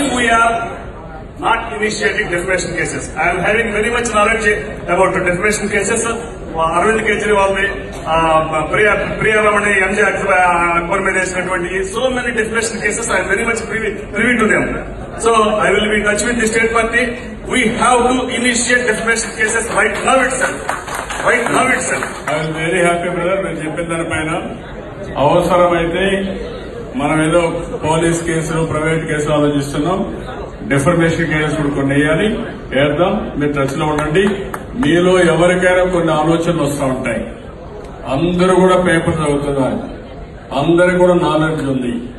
we are not initiating defamation cases. I am having very much knowledge about the defamation cases. Arvind Kejriwal ని ప్రియా ప్రియా రమణి ఎంజే అక్బర్ మీద వేసినటువంటి so many deflation cases I very much privy to them so I will be touch with the state party we have to initiate deflation cases right now it sell right now it sell I very happy brother మీరు చెప్పిన దానిపైన అవసరమైతే మనం ఏదో police కేసులు private కేసులు ఆలోచిస్తున్నాం defamation కేసులు కూడా కొన్ని వేయాలి వేద్దాం మీరు టచ్ లో ఉండండి మీలో ఎవరికైనా కొన్ని ఆలోచనలు వస్తూ ఉంటాయి అందరూ కూడా పేపర్ చదువుతున్నారు అందరికి కూడా నాలెడ్జ్ ఉంది